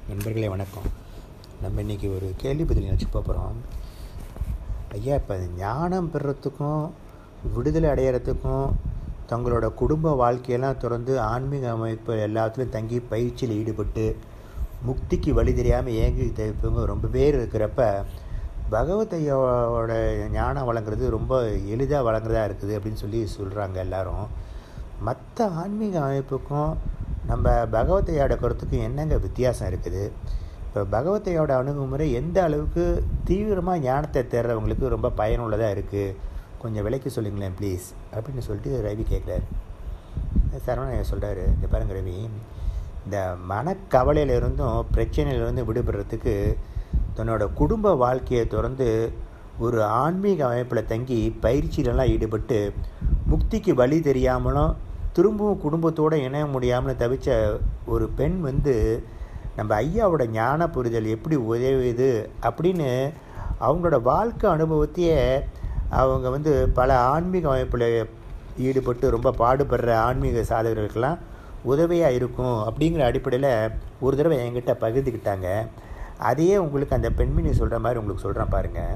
நண்பர்களே வணக்கம் நம்ம இன்றைக்கி ஒரு கேள்வி பதில் நினச்சி போகிறோம் ஐயா இப்போ ஞானம் பெறுறதுக்கும் விடுதலை அடையிறதுக்கும் தங்களோட குடும்ப வாழ்க்கையெல்லாம் திறந்து ஆன்மீக அமைப்பு எல்லாத்துலேயும் தங்கி பயிற்சியில் ஈடுபட்டு முக்திக்கு வழி தெரியாமல் ஏங்கி தவிப்பவங்க ரொம்ப பேர் இருக்கிறப்ப பகவத் ஐயாவோட ஞானம் வழங்குறது ரொம்ப எளிதாக வழங்குறதா இருக்குது அப்படின்னு சொல்லி சொல்கிறாங்க எல்லாரும் மற்ற ஆன்மீக அமைப்புக்கும் நம்ம பகவத் ஐயாவோட கருத்துக்கும் என்னங்க வித்தியாசம் இருக்குது இப்போ பகவத் ஐயாவோட அணுகுமுறை எந்த அளவுக்கு தீவிரமாக ஞானத்தை தேடுறவங்களுக்கு ரொம்ப பயனுள்ளதாக இருக்குது கொஞ்சம் விலைக்கு சொல்லுங்களேன் ப்ளீஸ் அப்படின்னு சொல்லிட்டு ரவி கேட்குறாரு சரவணன் சொல்கிறாரு இந்த பாருங்க ரவி இந்த மனக்கவலையிலிருந்தும் பிரச்சனையிலிருந்து விடுபடுறதுக்கு தன்னோட குடும்ப வாழ்க்கையை திறந்து ஒரு ஆன்மீக அமைப்பில் தங்கி பயிற்சியிலலாம் ஈடுபட்டு முக்திக்கு வழி தெரியாமலும் திரும்பவும் குடும்பத்தோடு இணைய முடியாமல் தவிச்ச ஒரு பெண் வந்து நம்ம ஐயாவோட ஞான புரிதல் எப்படி உதவுது அப்படின்னு அவங்களோட வாழ்க்கை அனுபவத்தையே அவங்க வந்து பல ஆன்மீக அமைப்பில் ஈடுபட்டு ரொம்ப பாடுபடுற ஆன்மீக சாதகர்களுக்கெல்லாம் உதவியாக இருக்கும் அப்படிங்கிற அடிப்படையில் ஒரு தடவை என்கிட்ட பகிர்ந்துக்கிட்டாங்க அதையே உங்களுக்கு அந்த பெண்மணி சொல்கிற மாதிரி உங்களுக்கு சொல்கிறேன் பாருங்கள்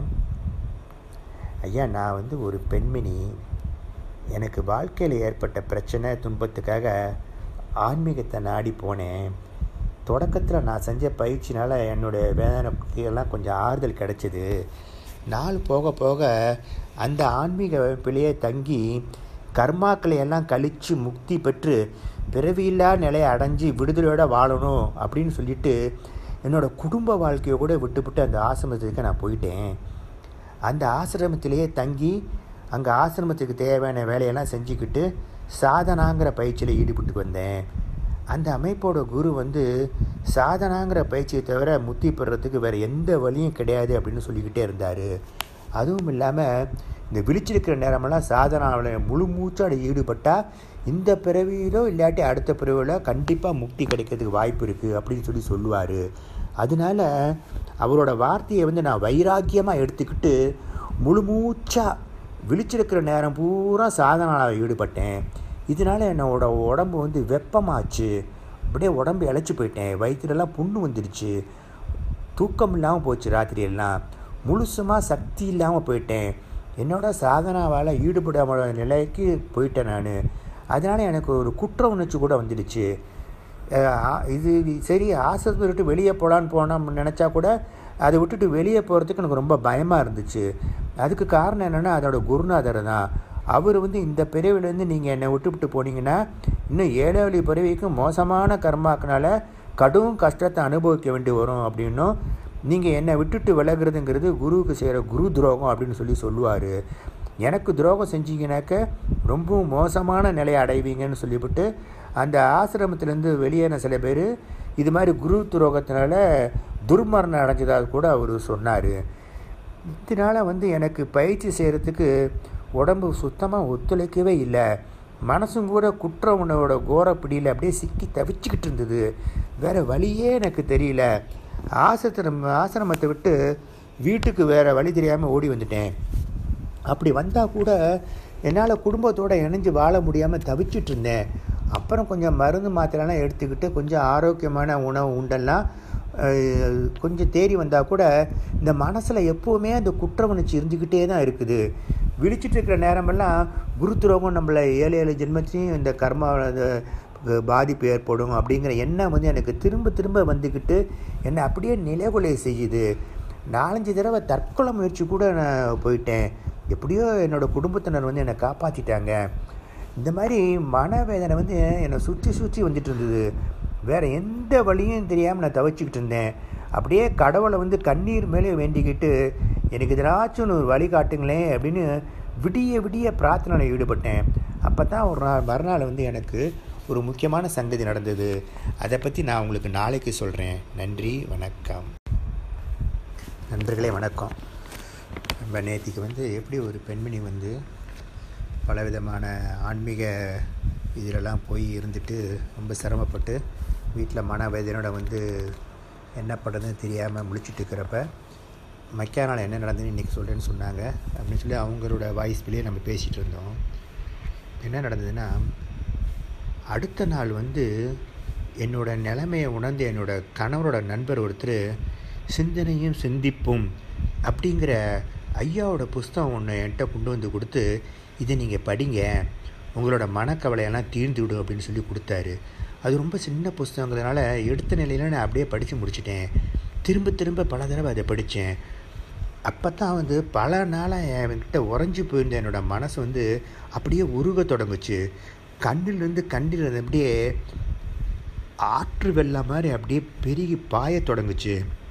ஐயா நான் வந்து ஒரு பெண்மணி எனக்கு வாழ்க்கையில் ஏற்பட்ட பிரச்சனை துன்பத்துக்காக ஆன்மீகத்தை நாடி போனேன் தொடக்கத்தில் நான் செஞ்ச பயிற்சினால் என்னுடைய வேதனைக்கெல்லாம் கொஞ்சம் ஆறுதல் கிடச்சிது நாள் போக போக அந்த ஆன்மீக அமைப்பிலேயே தங்கி கர்மாக்களை எல்லாம் கழித்து முக்தி பெற்று பிறவியில்லா நிலையை அடைஞ்சு விடுதலையோடு வாழணும் அப்படின்னு சொல்லிட்டு என்னோடய குடும்ப வாழ்க்கையை கூட விட்டுவிட்டு அந்த ஆசிரமத்துக்கு நான் போயிட்டேன் அந்த ஆசிரமத்திலேயே தங்கி அங்கே ஆசிரமத்துக்கு தேவையான வேலையெல்லாம் செஞ்சுக்கிட்டு சாதனாங்கிற பயிற்சியில் ஈடுபட்டு வந்தேன் அந்த அமைப்போட குரு வந்து சாதனாங்கிற பயிற்சியை தவிர முத்தி பெறுறதுக்கு வேறு எந்த வழியும் கிடையாது அப்படின்னு சொல்லிக்கிட்டே இருந்தார் அதுவும் இல்லாமல் இந்த விழிச்சிருக்கிற நேரமெல்லாம் சாதனாவில் முழு மூச்சாடு ஈடுபட்டால் இந்த பிறவியிலோ இல்லாட்டி அடுத்த பிறவியிலோ கண்டிப்பாக முக்தி கிடைக்கிறதுக்கு வாய்ப்பு இருக்குது அப்படின்னு சொல்லி சொல்லுவார் அதனால அவரோட வார்த்தையை வந்து நான் வைராக்கியமாக எடுத்துக்கிட்டு முழு மூச்சாக விழிச்சிருக்கிற நேரம் பூரா சாதனாவில் ஈடுபட்டேன் இதனால் என்னோட உடம்பு வந்து வெப்பமாச்சு அப்படியே உடம்பு இழைச்சி போயிட்டேன் வயிற்றுலலாம் புண்ணு வந்துடுச்சு தூக்கம் இல்லாமல் போச்சு ராத்திரியெல்லாம் முழுசுமாக சக்தி இல்லாமல் போயிட்டேன் என்னோட சாதனாவால் ஈடுபடாம நிலைக்கு போயிட்டேன் நான் அதனால் எனக்கு ஒரு குற்ற உணர்ச்சி கூட வந்துடுச்சு இது சரி ஆசிரத்தை விட்டு வெளியே போகலான்னு போனோம் நினச்சா கூட அதை விட்டுட்டு வெளியே போகிறதுக்கு எனக்கு ரொம்ப பயமாக இருந்துச்சு அதுக்கு காரணம் என்னென்னா அதோட குருநாதர் தான் அவர் வந்து இந்த பிறவிலேருந்து நீங்கள் என்னை விட்டு விட்டு போனீங்கன்னா இன்னும் ஏழாவளி பிறவிக்கு மோசமான கர்மாக்கனால கடும் கஷ்டத்தை அனுபவிக்க வேண்டி வரும் அப்படின்னும் நீங்கள் என்னை விட்டுட்டு விலகிறதுங்கிறது குருவுக்கு செய்கிற குரு துரோகம் அப்படின்னு சொல்லி சொல்லுவார் எனக்கு துரோகம் செஞ்சீங்கனாக்க ரொம்பவும் மோசமான நிலையை அடைவீங்கன்னு சொல்லிவிட்டு அந்த ஆசிரமத்திலேருந்து வெளியேறின சில பேர் இது மாதிரி குரு துரோகத்தினால துர்மரணம் அடைஞ்சதாக கூட அவர் சொன்னார் இதனால் வந்து எனக்கு பயிற்சி செய்கிறதுக்கு உடம்பு சுத்தமாக ஒத்துழைக்கவே இல்லை மனசும் கூட குற்ற உணவோட கோரப்பிடியில் அப்படியே சிக்கி தவிச்சுக்கிட்டு இருந்தது வேறு வழியே எனக்கு தெரியல ஆசிரம ஆசிரமத்தை விட்டு வீட்டுக்கு வேறு வழி தெரியாமல் ஓடி வந்துட்டேன் அப்படி வந்தால் கூட என்னால் குடும்பத்தோடு இணைஞ்சு வாழ முடியாமல் தவிச்சிட்டு இருந்தேன் அப்புறம் கொஞ்சம் மருந்து மாத்திரைலாம் எடுத்துக்கிட்டு கொஞ்சம் ஆரோக்கியமான உணவு உண்டெல்லாம் கொஞ்சம் தேறி வந்தால் கூட இந்த மனசில் எப்போவுமே அந்த குற்ற உணர்ச்சி இருந்துக்கிட்டே தான் இருக்குது விழிச்சிட்டு இருக்கிற நேரமெல்லாம் குருத்துரோகம் நம்மளை ஏழு ஏழு ஜென்மத்தையும் இந்த கர்மா பாதிப்பு ஏற்படும் அப்படிங்கிற எண்ணம் வந்து எனக்கு திரும்ப திரும்ப வந்துக்கிட்டு என்னை அப்படியே நிலைகுலை செய்யுது நாலஞ்சு தடவை தற்கொலை முயற்சி கூட நான் போயிட்டேன் எப்படியோ என்னோடய குடும்பத்தினர் வந்து என்னை காப்பாற்றிட்டாங்க இந்த மாதிரி மனவேதனை வந்து என்னை சுற்றி சுற்றி வந்துட்டு இருந்தது வேறு எந்த வழியும் தெரியாமல் நான் தவிச்சிக்கிட்டு இருந்தேன் அப்படியே கடவுளை வந்து கண்ணீர் மேலே வேண்டிக்கிட்டு எனக்கு எதனாச்சும் ஒரு வழி காட்டுங்களேன் அப்படின்னு விடிய விடிய பிரார்த்தனையில் ஈடுபட்டேன் அப்போ தான் ஒரு நாள் மறுநாள் வந்து எனக்கு ஒரு முக்கியமான சங்கதி நடந்தது அதை பற்றி நான் உங்களுக்கு நாளைக்கு சொல்கிறேன் நன்றி வணக்கம் நண்பர்களே வணக்கம் நம்ம நேற்றுக்கு வந்து எப்படி ஒரு பெண்மணி வந்து பலவிதமான ஆன்மீக இதிலெல்லாம் போய் இருந்துட்டு ரொம்ப சிரமப்பட்டு வீட்டில் மனவேதனோட வந்து என்ன பண்ணுறதுன்னு தெரியாமல் முழிச்சிட்டு இருக்கிறப்ப மக்கா நாள் என்ன நடந்ததுன்னு இன்றைக்கி சொல்கிறேன்னு சொன்னாங்க அப்படின்னு சொல்லி அவங்களோட வாய்ஸ்பிலேயே நம்ம பேசிகிட்டு இருந்தோம் என்ன நடந்ததுன்னா அடுத்த நாள் வந்து என்னோட நிலைமையை உணர்ந்து என்னோட கணவரோட நண்பர் ஒருத்தர் சிந்தனையும் சிந்திப்பும் அப்படிங்கிற ஐயாவோட புஸ்தகம் ஒன்று என்கிட்ட கொண்டு வந்து கொடுத்து இதை நீங்கள் படிங்க உங்களோட மனக்கவலையெல்லாம் தீர்ந்து விடும் அப்படின்னு சொல்லி கொடுத்தாரு அது ரொம்ப சின்ன புஸ்தகங்கிறதுனால எடுத்த நிலையில் நான் அப்படியே படித்து முடிச்சிட்டேன் திரும்ப திரும்ப பல தடவை அதை படித்தேன் அப்போ தான் வந்து பல நாளாக என்கிட்ட உறைஞ்சி போயிருந்த என்னோட மனசு வந்து அப்படியே உருக தொடங்குச்சு கண்ணிலிருந்து கண்ணில் அப்படியே ஆற்று வெள்ளம் மாதிரி அப்படியே பெருகி பாய தொடங்குச்சு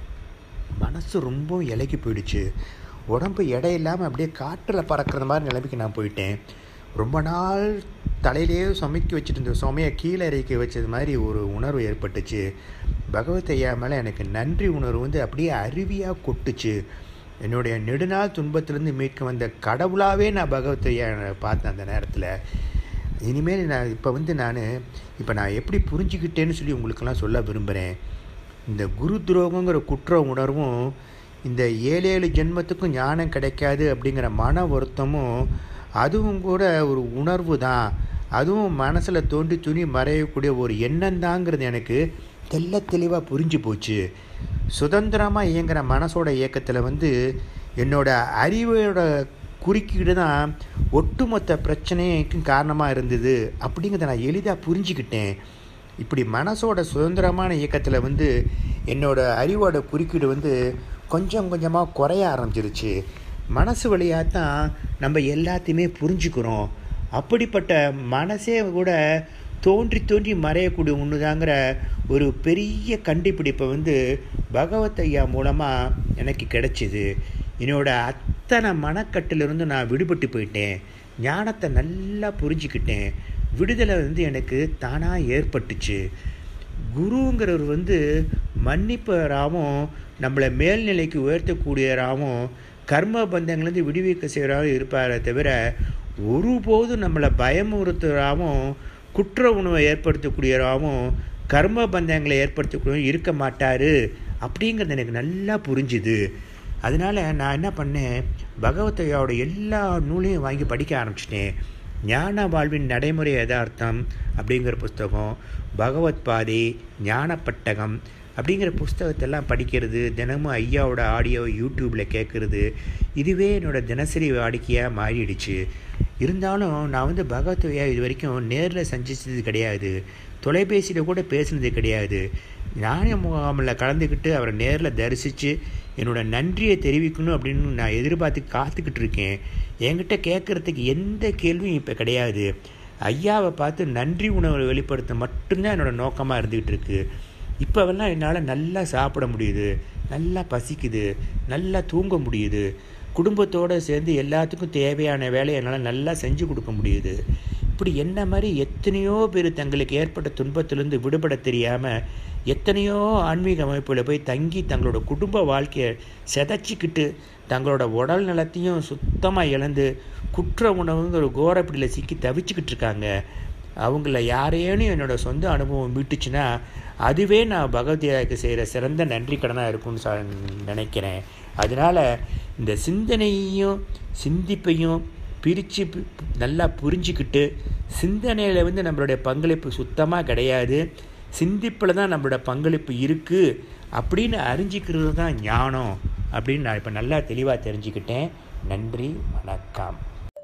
மனசு ரொம்ப இலகி போயிடுச்சு உடம்பு எடை இல்லாமல் அப்படியே காற்றில் பறக்கிற மாதிரி நிலைமைக்கு நான் போயிட்டேன் ரொம்ப நாள் தலையிலேயே சுமைக்கி வச்சுட்டு இருந்த சுமையை கீழே இறக்கி வச்சது மாதிரி ஒரு உணர்வு ஏற்பட்டுச்சு பகவத் ஐயா மேலே எனக்கு நன்றி உணர்வு வந்து அப்படியே அருவியாக கொட்டுச்சு என்னுடைய நெடுநாள் துன்பத்திலேருந்து மீட்க வந்த கடவுளாகவே நான் பகவத் ஐயா பார்த்தேன் அந்த நேரத்தில் இனிமேல் நான் இப்போ வந்து நான் இப்போ நான் எப்படி புரிஞ்சுக்கிட்டேன்னு சொல்லி உங்களுக்கெல்லாம் சொல்ல விரும்புகிறேன் இந்த குரு துரோகங்கிற குற்ற உணர்வும் இந்த ஏழு ஏழு ஜென்மத்துக்கும் ஞானம் கிடைக்காது அப்படிங்கிற மன வருத்தமும் அதுவும் கூட ஒரு உணர்வு தான் அதுவும் மனசில் தோண்டி துணி மறையக்கூடிய ஒரு எண்ணம் தாங்கிறது எனக்கு தெல்ல தெளிவாக புரிஞ்சு போச்சு சுதந்திரமாக இயங்குகிற மனசோட இயக்கத்தில் வந்து என்னோட அறிவோட குறுக்கீடு தான் ஒட்டுமொத்த பிரச்சனைக்கும் காரணமாக இருந்தது அப்படிங்கிறத நான் எளிதாக புரிஞ்சுக்கிட்டேன் இப்படி மனசோட சுதந்திரமான இயக்கத்தில் வந்து என்னோட அறிவோட குறுக்கீடு வந்து கொஞ்சம் கொஞ்சமாக குறைய ஆரம்பிச்சிருச்சு மனசு வழியாக தான் நம்ம எல்லாத்தையுமே புரிஞ்சுக்கிறோம் அப்படிப்பட்ட மனசே கூட தோன்றி தோன்றி மறையக்கூடிய ஒன்று தாங்கிற ஒரு பெரிய கண்டுபிடிப்பை வந்து பகவத் ஐயா மூலமாக எனக்கு கிடைச்சிது என்னோட அத்தனை மனக்கட்டிலிருந்து நான் விடுபட்டு போயிட்டேன் ஞானத்தை நல்லா புரிஞ்சுக்கிட்டேன் விடுதலை வந்து எனக்கு தானாக ஏற்பட்டுச்சு குருங்கிறவர் வந்து மன்னிப்பவராகவும் நம்மளை மேல்நிலைக்கு உயர்த்தக்கூடியவராகவும் கர்ம பந்தங்கள்லேருந்து விடுவிக்க செய்கிறவராகவும் இருப்பாரே தவிர ஒருபோதும் நம்மளை பயமுறுத்துறாவும் குற்ற உணவை ஏற்படுத்தக்கூடியவராகவும் கர்ம பந்தங்களை ஏற்படுத்தக்கூடிய இருக்க மாட்டார் அப்படிங்கிறது எனக்கு நல்லா புரிஞ்சுது அதனால் நான் என்ன பண்ணேன் பகவத்தையோட எல்லா நூலையும் வாங்கி படிக்க ஆரம்பிச்சிட்டேன் ஞான வாழ்வின் நடைமுறை யதார்த்தம் அப்படிங்கிற புஸ்தகம் பகவத் பாதை ஞானப்பட்டகம் அப்படிங்கிற புஸ்தகத்தெல்லாம் படிக்கிறது தினமும் ஐயாவோட ஆடியோ யூடியூப்பில் கேட்குறது இதுவே என்னோடய தினசரி வாடிக்கையாக மாறிடுச்சு இருந்தாலும் நான் வந்து பகவத் ஐயா இது வரைக்கும் நேரில் சந்திச்சது கிடையாது தொலைபேசியில் கூட பேசுனது கிடையாது ஞான முகாமில் கலந்துக்கிட்டு அவரை நேரில் தரிசித்து என்னோடய நன்றியை தெரிவிக்கணும் அப்படின்னு நான் எதிர்பார்த்து காத்துக்கிட்டு இருக்கேன் என்கிட்ட கேட்குறதுக்கு எந்த கேள்வியும் இப்போ கிடையாது ஐயாவை பார்த்து நன்றி உணர்வை வெளிப்படுத்த மட்டும்தான் என்னோடய நோக்கமாக இருந்துக்கிட்டு இருக்குது இப்போவெல்லாம் என்னால் நல்லா சாப்பிட முடியுது நல்லா பசிக்குது நல்லா தூங்க முடியுது குடும்பத்தோடு சேர்ந்து எல்லாத்துக்கும் தேவையான வேலையை என்னால் நல்லா செஞ்சு கொடுக்க முடியுது இப்படி என்ன மாதிரி எத்தனையோ பேர் தங்களுக்கு ஏற்பட்ட துன்பத்திலேருந்து விடுபட தெரியாமல் எத்தனையோ ஆன்மீக அமைப்பில் போய் தங்கி தங்களோட குடும்ப வாழ்க்கையை செதைச்சிக்கிட்டு தங்களோட உடல் நலத்தையும் சுத்தமாக இழந்து குற்ற உணவுங்கிற கோரப்பிடியில் சிக்கி தவிச்சுக்கிட்டு இருக்காங்க அவங்கள யாரேனும் என்னோடய சொந்த அனுபவம் மீட்டுச்சுன்னா அதுவே நான் பகவத்கீதைக்கு செய்கிற சிறந்த நன்றி கடனாக இருக்கும்னு ச நினைக்கிறேன் அதனால் இந்த சிந்தனையையும் சிந்திப்பையும் பிரித்து நல்லா புரிஞ்சுக்கிட்டு சிந்தனையில் வந்து நம்மளுடைய பங்களிப்பு சுத்தமாக கிடையாது சிந்திப்பில் தான் நம்மளோட பங்களிப்பு இருக்குது அப்படின்னு அறிஞ்சிக்கிறது தான் ஞானம் அப்படின்னு நான் இப்போ நல்லா தெளிவாக தெரிஞ்சுக்கிட்டேன் நன்றி வணக்கம்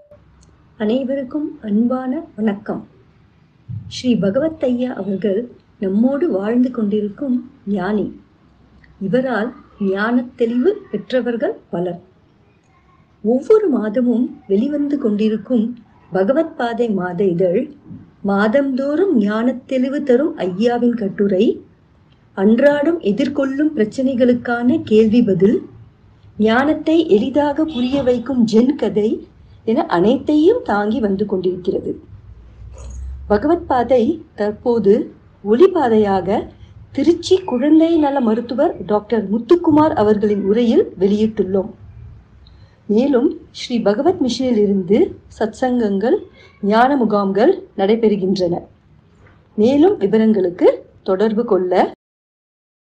அனைவருக்கும் அன்பான வணக்கம் ஸ்ரீ பகவத் ஐயா அவர்கள் நம்மோடு வாழ்ந்து கொண்டிருக்கும் ஞானி இவரால் ஞானத் தெளிவு பெற்றவர்கள் பலர் ஒவ்வொரு மாதமும் வெளிவந்து கொண்டிருக்கும் பகவத் பாதை மாத இதழ் மாதந்தோறும் ஞானத் தெளிவு தரும் ஐயாவின் கட்டுரை அன்றாடம் எதிர்கொள்ளும் பிரச்சனைகளுக்கான கேள்வி பதில் ஞானத்தை எளிதாக புரிய வைக்கும் ஜென் கதை என அனைத்தையும் தாங்கி வந்து கொண்டிருக்கிறது பகவத் பாதை தற்போது ஒளிபாதையாக திருச்சி குழந்தை நல மருத்துவர் டாக்டர் முத்துக்குமார் அவர்களின் உரையில் வெளியிட்டுள்ளோம் மேலும் ஸ்ரீ பகவத் மிஷனில் இருந்து சத்சங்கங்கள் ஞான முகாம்கள் நடைபெறுகின்றன மேலும் விவரங்களுக்கு தொடர்பு கொள்ள